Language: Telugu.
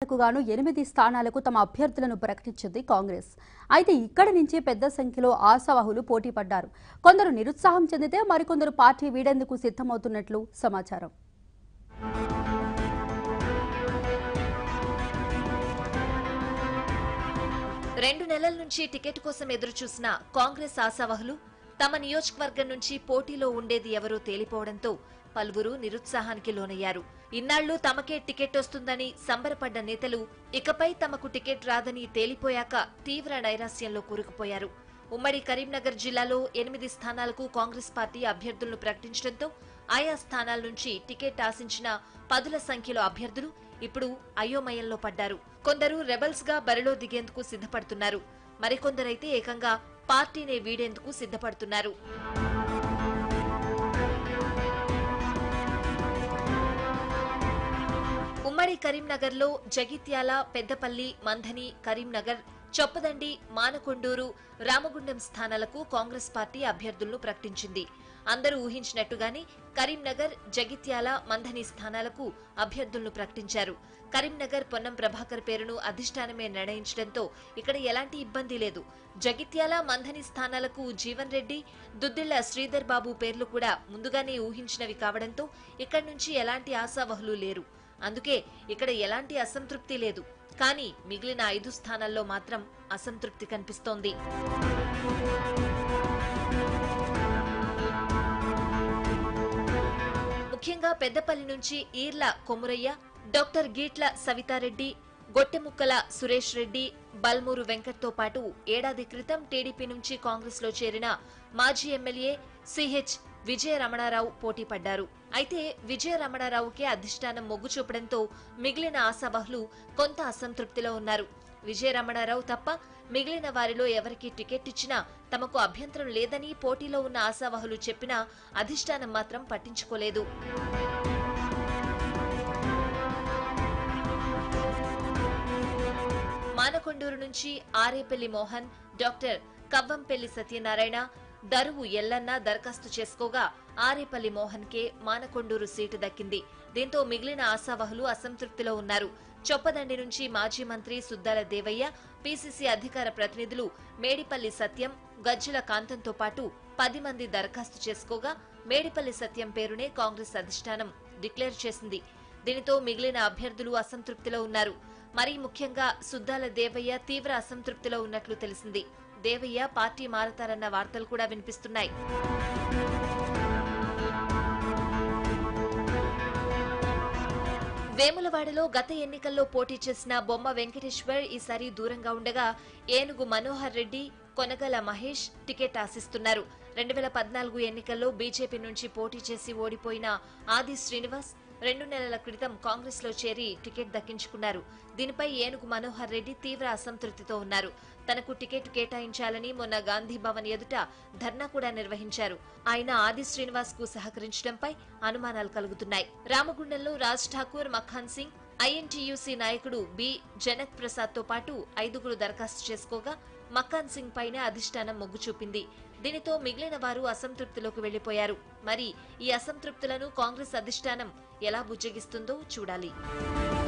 కు గాను ఎనిమిది స్థానాలకు తమ అభ్యర్థులను ప్రకటించింది కాంగ్రెస్ అయితే ఇక్కడి నుంచి పెద్ద సంఖ్యలో ఆశావాహులు పోటీ పడ్డారు కొందరు నిరుత్సాహం చెందితే మరికొందరు పార్టీ వీడేందుకు సిద్ధమవుతున్నట్లు సమాచారం రెండు నెలల నుంచి టికెట్ కోసం ఎదురు చూసిన కాంగ్రెస్ ఆశావహులు తమ నియోజకవర్గం నుంచి పోటీలో ఉండేది ఎవరో తేలిపోవడంతో పలువురు నిరుత్సాహానికి లోనయ్యారు ఇన్నాళ్లు తమకే టికెట్ వస్తుందని సంబరపడ్డ నేతలు ఇకపై తమకు టికెట్ రాదని తేలిపోయాక తీవ్ర నైరాస్యంలో కూరుకుపోయారు ఉమ్మడి కరీంనగర్ జిల్లాలో ఎనిమిది స్థానాలకు కాంగ్రెస్ పార్టీ అభ్యర్థులను ప్రకటించడంతో ఆయా స్థానాల నుంచి టికెట్ ఆశించిన పదుల సంఖ్యలో అభ్యర్థులు ఇప్పుడు అయోమయంలో పడ్డారు కొందరు రెబల్స్ గా బరిలో దిగేందుకు సిద్ధపడుతున్నారు మరికొందరైతే ఏకంగా పార్టీనే వీడేందుకు సిద్ధపడుతున్నారు ఉమ్మడి కరీంనగర్లో జగిత్యాల పెద్దపల్లి మంథని కరీంనగర్ చొప్పదండి మానకొండూరు రామగుండం స్థానాలకు కాంగ్రెస్ పార్టీ అభ్యర్థులను ప్రకటించింది అందరూ ఊహించినట్టుగానే కరీంనగర్ జగిత్యాల మంథని స్థానాలకు అభ్యర్థులను ప్రకటించారు కరీంనగర్ పొన్నం ప్రభాకర్ పేరును అధిష్టానమే నిర్ణయించడంతో ఇక్కడ ఎలాంటి ఇబ్బంది లేదు జగిత్యాల మంథని స్థానాలకు జీవన్ రెడ్డి దుద్దిళ్ల శ్రీధర్ బాబు పేర్లు కూడా ముందుగానే ఊహించినవి కావడంతో ఇక్కడి నుంచి ఎలాంటి ఆశావహులు లేరు అందుకే ఇక్కడ ఎలాంటి అసంతృప్తి లేదు కానీ మిగిలిన ఐదు స్థానాల్లో మాత్రం అసంతృప్తి కనిపిస్తోంది ముఖ్యంగా పెద్దపల్లి నుంచి ఈర్ల కొమురయ్య డాక్టర్ గీట్ల సవితారెడ్డి గొట్టెముక్కల సురేష్ రెడ్డి బల్మూరు వెంకట్తో పాటు ఏడాది క్రితం టీడీపీ నుంచి కాంగ్రెస్ లో చేరిన మాజీ ఎమ్మెల్యే సిహెచ్ విజయ రమణారావు పోటీ పడ్డారు అయితే విజయ రమణారావుకే అధిష్టానం మొగ్గు చూపడంతో మిగిలిన ఆశావహులు కొంత అసంతృప్తిలో ఉన్నారు విజయ రమణారావు తప్ప మిగిలిన వారిలో ఎవరికి టికెట్ ఇచ్చినా తమకు అభ్యంతరం లేదని పోటీలో ఉన్న ఆశావహులు చెప్పినా అధిష్టానం మాత్రం పట్టించుకోలేదు మానకొండూరు నుంచి ఆరేపల్లి మోహన్ డాక్టర్ కవ్వంపల్లి సత్యనారాయణ దరువు ఎల్లన్న దరఖాస్తు చేసుకోగా ఆరేపల్లి మోహన్ కే మానకొండూరు సీటు దక్కింది దీంతో మిగిలిన ఆశావహులు అసంతృప్తిలో ఉన్నారు చొప్పదండి నుంచి మాజీ మంత్రి సుద్దాల దేవయ్య పీసీసీ అధికార ప్రతినిధులు మేడిపల్లి సత్యం గజ్జల కాంతంతో పాటు పది మంది దరఖాస్తు చేసుకోగా మేడిపల్లి సత్యం పేరునే కాంగ్రెస్ అధిష్టానం డిక్లేర్ చేసింది దీనితో మిగిలిన అభ్యర్థులు అసంతృప్తిలో ఉన్నారు మరీ ముఖ్యంగా సుద్దాల దేవయ్య తీవ్ర అసంతృప్తిలో ఉన్నట్లు తెలిసింది దేవయ్య పార్టీ మారతారన్న వార్తలు కూడా వినిపిస్తున్నాయి వేములవాడలో గత ఎన్నికల్లో పోటీ చేసిన బొమ్మ వెంకటేశ్వర్ ఈసారి దూరంగా ఉండగా ఏనుగు మనోహర్ రెడ్డి కొనగల మహేష్ టికెట్ ఆశిస్తున్నారు రెండు వేల పద్నాలుగు ఎన్నికల్లో బీజేపీ నుంచి పోటీ చేసి ఓడిపోయిన ఆది శ్రీనివాస్ రెండు నెలల క్రితం కాంగ్రెస్ లో చేరి టికెట్ దక్కించుకున్నారు దీనిపై ఏనుగు మనోహర్ రెడ్డి తీవ్ర అసంతృప్తితో ఉన్నారు తనకు టికెట్ కేటాయించాలని మొన్న గాంధీ భవన్ ఎదుట ధర్నా కూడా నిర్వహించారు ఆయన ఆది శ్రీనివాస్ కు సహకరించడంపై అనుమానాలు కలుగుతున్నాయి రామగుండంలో రాజ్ ఠాకూర్ మఖాన్ సింగ్ ఐఎన్టీయూసీ నాయకుడు బి జనక్ ప్రసాద్ తో పాటు ఐదుగురు దరఖాస్తు చేసుకోగా మక్కాన్ సింగ్ పైన అధిష్టానం మొగ్గు చూపింది దీనితో మిగిలిన వారు అసంతృప్తిలోకి వెళ్లిపోయారు మరి ఈ అసంతృప్తులను కాంగ్రెస్ అధిష్టానం ఎలా బుజ్జగిస్తుందో చూడాలి